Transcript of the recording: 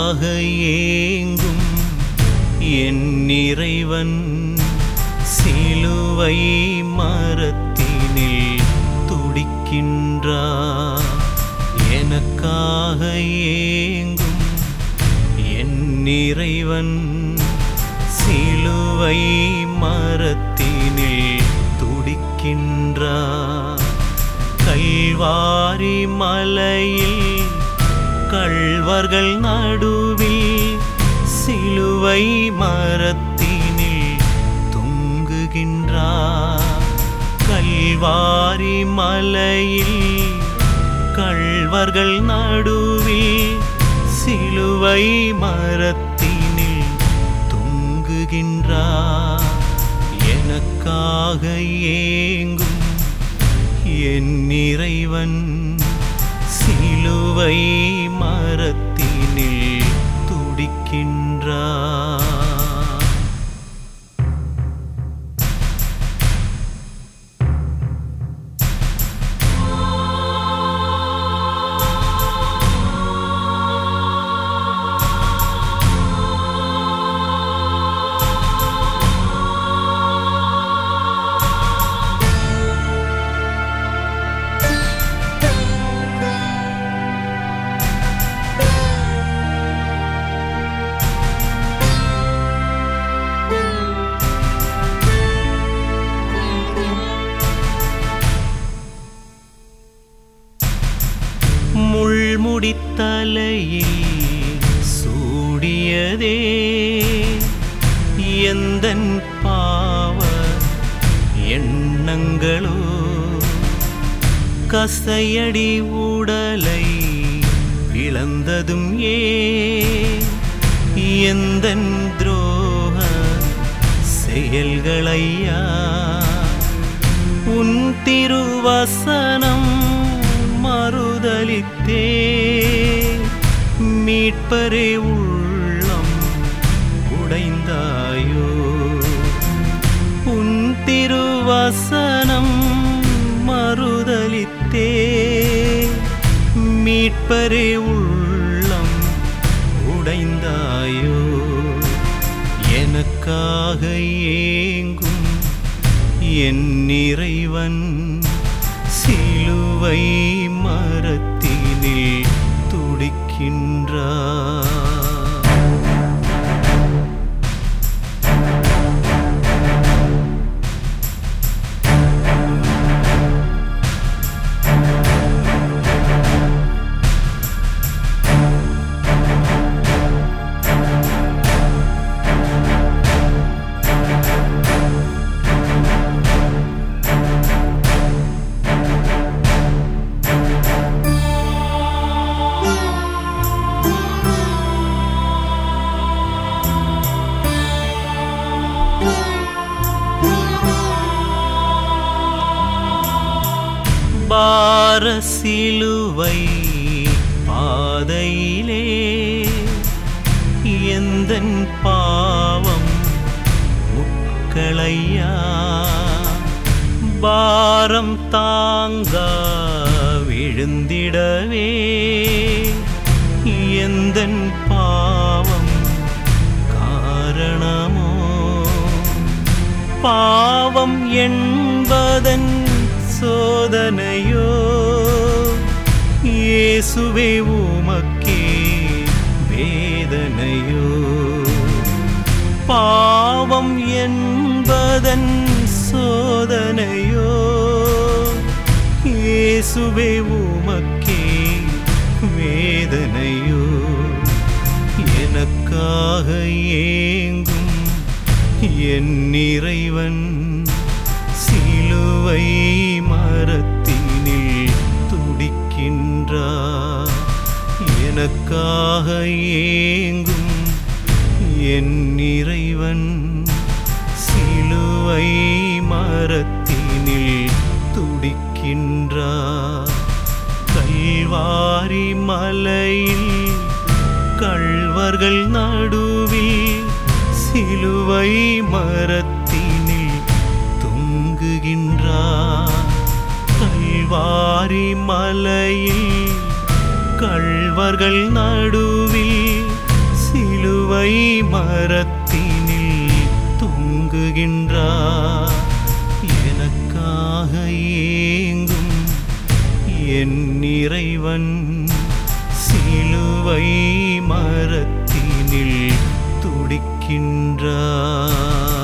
எனக்காக ஏங்கும் என் இறைவன் சிலுவை மரத்தினில் துடிக்கின்றார் எனக்காக ஏங்கும் என் இறைவன் சிலுவை மரத்தினில் துடிக்கின்றார் கல்வாரி மலையில் கள்வர்கள் நடுவில் சிலுவை மரத்தினில் தொங்குகின்றார் கல்வாரி மலையில் கள்வர்கள் நடுவில் சிலுவை மரத்தினில் தொங்குகின்றார் எனக்காக ஏங்கும் என் இறைவன் சிலுவை மரத்தினில் துடிக்கின்றார் முள்முடித்தலையில் சூடியதே எந்தன் பாவ எண்ணங்களோ கசையடி உடலை இழந்ததும் ஏ எந்தன் துரோக செயல்களையா உன் திருவசனம் மறுதலித்தே மீட்பரே உள்ளம் உடைந்தாயோ உன் திருவசனம் மறுதலித்தே மீட்பரே உள்ளம் உடைந்தாயோ எனக்காக ஏங்கும் என் இறைவன் சிலுவை மரத்தினில் துடிக்கின்றார் பார சிலுவை பாதையிலே எந்தன் பாவம் முட்களையா பாரம் தாங்க விழுந்திடவே எந்தன் பாவம் காரணமோ பாவம் என்பதன் சோதனையோ இயேசுவே உமக்கே வேதனையோ பாவம் என்பதன் சோதனையோ இயேசுவே உமக்கே வேதனையோ எனக்காக ஏங்கும் என் இறைவன் சிலுவை மரத்தினில் துடிக்கின்றார் எனக்காக ஏங்கும் என் இறைவன் சிலுவை மரத்தினில் துடிக்கின்றார் கல்வாரி மலையில் கள்வர்கள் நடுவில் சிலுவை மரத்தினில் தொங்குகின்றார் கல்வாரி மலையில் கள்வர்கள் நடுவில் சிலுவை மரத்தினில் தொங்குகின்றார் எனக்காக ஏங்கும் என் இறைவன் சிலுவை மரத்தினில் துடிக்கின்றார்